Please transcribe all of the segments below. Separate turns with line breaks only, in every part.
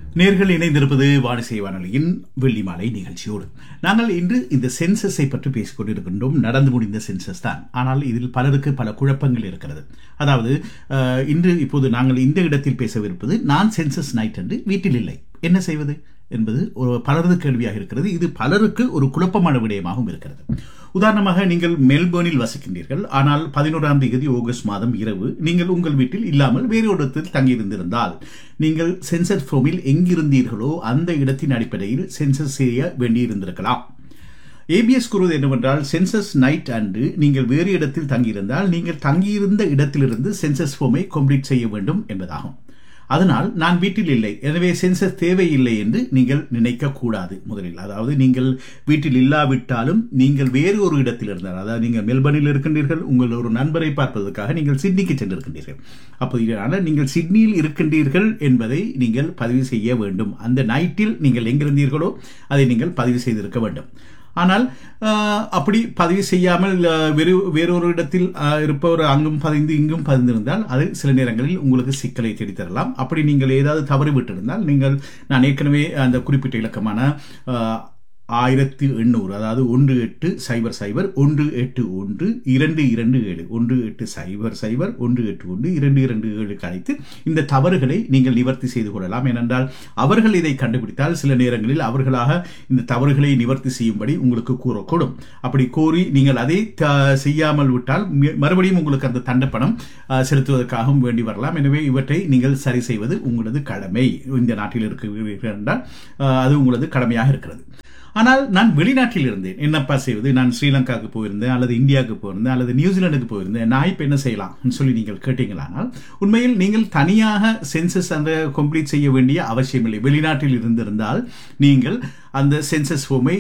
நேர்கள் இணைந்திருப்பது வானிசை வானொலியின் வெள்ளி மாலை நிகழ்ச்சியோடு நாங்கள் இன்று இந்த சென்சஸை பற்றி பேசிக் கொண்டிருக்கின்றோம் நடந்து முடிந்த சென்சஸ் தான் ஆனால் இதில் பலருக்கு பல குழப்பங்கள் இருக்கிறது அதாவது அஹ், இன்று இப்போது நாங்கள் இந்த இடத்தில் பேசவிருப்பது நான் சென்சஸ் நைட் என்று வீட்டில் இல்லை என்ன செய்வது என்பது ஒரு பலரது கேள்வியாக இருக்கிறது இது பலருக்கு ஒரு குழப்பமான விடயமாகவும் இருக்கிறது உதாரணமாக நீங்கள் மெல்பர்னில் வசிக்கின்றீர்கள் ஆனால் பதினோராம் தேதி ஆகஸ்ட் மாதம் இரவு நீங்கள் உங்கள் வீட்டில் இல்லாமல் வேறு ஒரு இடத்தில் தங்கியிருந்திருந்தால் நீங்கள் சென்சர் ஃபோமில் எங்கிருந்தீர்களோ அந்த இடத்தின் அடிப்படையில் சென்சஸ் செய்ய வேண்டியிருந்திருக்கலாம் ஏபிஎஸ் கூறுவது என்னவென்றால் சென்சஸ் நைட் அன்று நீங்கள் வேறு இடத்தில் தங்கியிருந்தால் நீங்கள் தங்கியிருந்த இடத்திலிருந்து சென்சஸ் ஃபோமை கம்ப்ளீட் செய்ய வேண்டும் என்பதாகும் அதனால் நான் வீட்டில் இல்லை எனவே சென்சஸ் தேவையில்லை என்று நீங்கள் நினைக்க கூடாது முதலில் அதாவது நீங்கள் வீட்டில் இல்லாவிட்டாலும் நீங்கள் வேறு ஒரு இடத்தில் இருந்தால் அதாவது நீங்கள் மெல்பர்னில் இருக்கின்றீர்கள் உங்கள் ஒரு நண்பரை பார்ப்பதற்காக நீங்கள் சிட்னிக்கு சென்றிருக்கின்றீர்கள் அப்போ இதனால் நீங்கள் சிட்னியில் இருக்கின்றீர்கள் என்பதை நீங்கள் பதிவு செய்ய வேண்டும் அந்த நைட்டில் நீங்கள் எங்கிருந்தீர்களோ அதை நீங்கள் பதிவு செய்திருக்க வேண்டும் ஆனால் ஆஹ், அப்படி பதிவு செய்யாமல் ஆஹ், வேறு வேறொரு இடத்தில் ஆஹ், இருப்பவர் அங்கும் பதிந்து இங்கும் பதிந்திருந்தால் அது சில நேரங்களில் உங்களுக்கு சிக்கலை தேடித்தரலாம் அப்படி நீங்கள் ஏதாவது தவறு விட்டிருந்தால் நீங்கள் நான் ஏற்கனவே அந்த குறிப்பிட்ட இலக்கமான ஆஹ், ஆயிரத்தி எண்ணூறு அதாவது ஒன்று எட்டு சைபர் சைபர் ஒன்று எட்டு ஒன்று இரண்டு இரண்டு ஏழு ஒன்று எட்டு சைபர் சைபர் ஒன்று எட்டு ஒன்று இரண்டு இரண்டு ஏழுக்கு அழைத்து இந்த தவறுகளை நீங்கள் நிவர்த்தி செய்து கொள்ளலாம் ஏனென்றால் அவர்கள் இதை கண்டுபிடித்தால் சில நேரங்களில் அவர்களாக இந்த தவறுகளை நிவர்த்தி செய்யும்படி உங்களுக்கு கூறக்கூடும் அப்படி கோரி நீங்கள் அதை த- செய்யாமல் விட்டால் மி- மறுபடியும் உங்களுக்கு அந்த தண்டப்பணம் அஹ், செலுத்துவதற்காகவும் வேண்டி வரலாம் எனவே இவற்றை நீங்கள் சரி செய்வது உங்களது கடமை இந்த நாட்டில் இருக்கிறீர்கள் என்றால் அஹ், அது உங்களது கடமையாக இருக்கிறது ஆனால் நான் வெளிநாட்டில் இருந்தேன் என்னப்பா செய்வது நான் ஸ்ரீலங்காவுக்கு போயிருந்தேன் அல்லது இந்தியாவுக்கு போயிருந்தேன் அல்லது நியூசிலாந்துக்கு போயிருந்தேன் நான் இப்போ என்ன செய்யலாம் சொல்லி நீங்கள் கேட்டீங்களானால் உண்மையில் நீங்கள் தனியாக சென்சஸ் அந்த கம்ப்ளீட் செய்ய வேண்டிய அவசியமில்லை வெளிநாட்டில் இருந்திருந்தால் நீங்கள் அந்த சென்சஸ் ஃபார்மை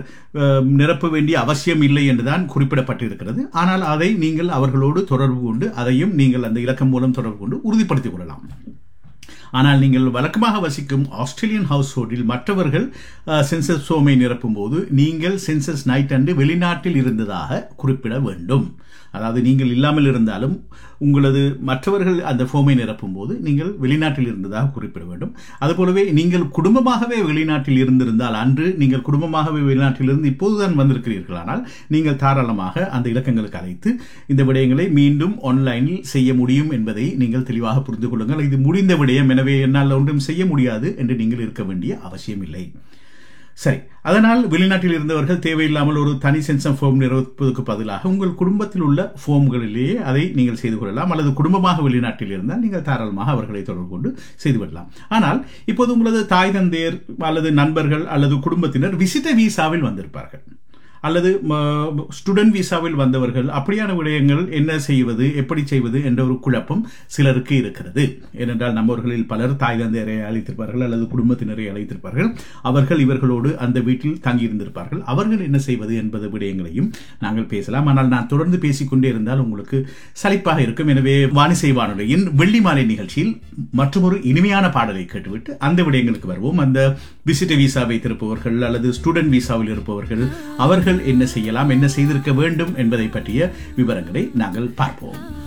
நிரப்ப வேண்டிய அவசியம் இல்லை என்றுதான் குறிப்பிடப்பட்டிருக்கிறது ஆனால் அதை நீங்கள் அவர்களோடு தொடர்பு கொண்டு அதையும் நீங்கள் அந்த இலக்கம் மூலம் தொடர்பு கொண்டு உறுதிப்படுத்திக் கொள்ளலாம் ஆனால் நீங்கள் வழக்கமாக வசிக்கும் ஆஸ்திரேலியன் ஹவுஸ் ஹோல்டில் மற்றவர்கள் சென்சஸ் ஃபோமை நிரப்பும் போது நீங்கள் சென்சஸ் நைட் அன்று வெளிநாட்டில் இருந்ததாக குறிப்பிட வேண்டும் அதாவது நீங்கள் இல்லாமல் இருந்தாலும் உங்களது மற்றவர்கள் அந்த ஃபோமை நிரப்பும் போது நீங்கள் வெளிநாட்டில் இருந்ததாக குறிப்பிட வேண்டும் அதுபோலவே நீங்கள் குடும்பமாகவே வெளிநாட்டில் இருந்திருந்தால் அன்று நீங்கள் குடும்பமாகவே வெளிநாட்டில் இருந்து இப்போதுதான் வந்திருக்கிறீர்களானால் நீங்கள் தாராளமாக அந்த இலக்கங்களுக்கு அழைத்து இந்த விடயங்களை மீண்டும் ஆன்லைனில் செய்ய முடியும் என்பதை நீங்கள் தெளிவாக புரிந்து கொள்ளுங்கள் இது முடிந்த விடயம் எனவே என்னால் ஒன்றும் செய்ய முடியாது என்று நீங்கள் இருக்க வேண்டிய அவசியம் இல்லை சரி அதனால் வெளிநாட்டில் இருந்தவர்கள் தேவையில்லாமல் ஒரு தனி சென்சம் ஃபார்ம் நிறுவப்பதற்கு பதிலாக உங்கள் குடும்பத்தில் உள்ள ஃபார்ம்களிலேயே அதை நீங்கள் செய்து கொள்ளலாம் அல்லது குடும்பமாக வெளிநாட்டில் இருந்தால் நீங்கள் தாராளமாக அவர்களை தொடர்பு கொண்டு செய்து கொள்ளலாம் ஆனால் இப்போது உங்களது தாய் தந்தையர் அல்லது நண்பர்கள் அல்லது குடும்பத்தினர் விசிட்ட வீசாவில் வந்திருப்பார்கள் அல்லது ஸ்டூடெண்ட் விசாவில் வந்தவர்கள் அப்படியான விடயங்கள் என்ன செய்வது எப்படி செய்வது என்ற ஒரு குழப்பம் சிலருக்கு இருக்கிறது ஏனென்றால் நம்மவர்களில் பலர் தாய் தந்தையரை அழைத்திருப்பார்கள் அல்லது குடும்பத்தினரை அழைத்திருப்பார்கள் அவர்கள் இவர்களோடு அந்த வீட்டில் தங்கியிருந்திருப்பார்கள் அவர்கள் என்ன செய்வது என்பது விடயங்களையும் நாங்கள் பேசலாம் ஆனால் நான் தொடர்ந்து பேசிக்கொண்டே இருந்தால் உங்களுக்கு சலிப்பாக இருக்கும் எனவே வானிசை வானொலியின் வெள்ளி மாலை நிகழ்ச்சியில் மற்றொரு இனிமையான பாடலை கேட்டுவிட்டு அந்த விடயங்களுக்கு வருவோம் அந்த விசிட்ட விசா வைத்திருப்பவர்கள் அல்லது ஸ்டூடெண்ட் விசாவில் இருப்பவர்கள் அவர்கள் என்ன செய்யலாம் என்ன செய்திருக்க வேண்டும் என்பதை பற்றிய விவரங்களை நாங்கள் பார்ப்போம்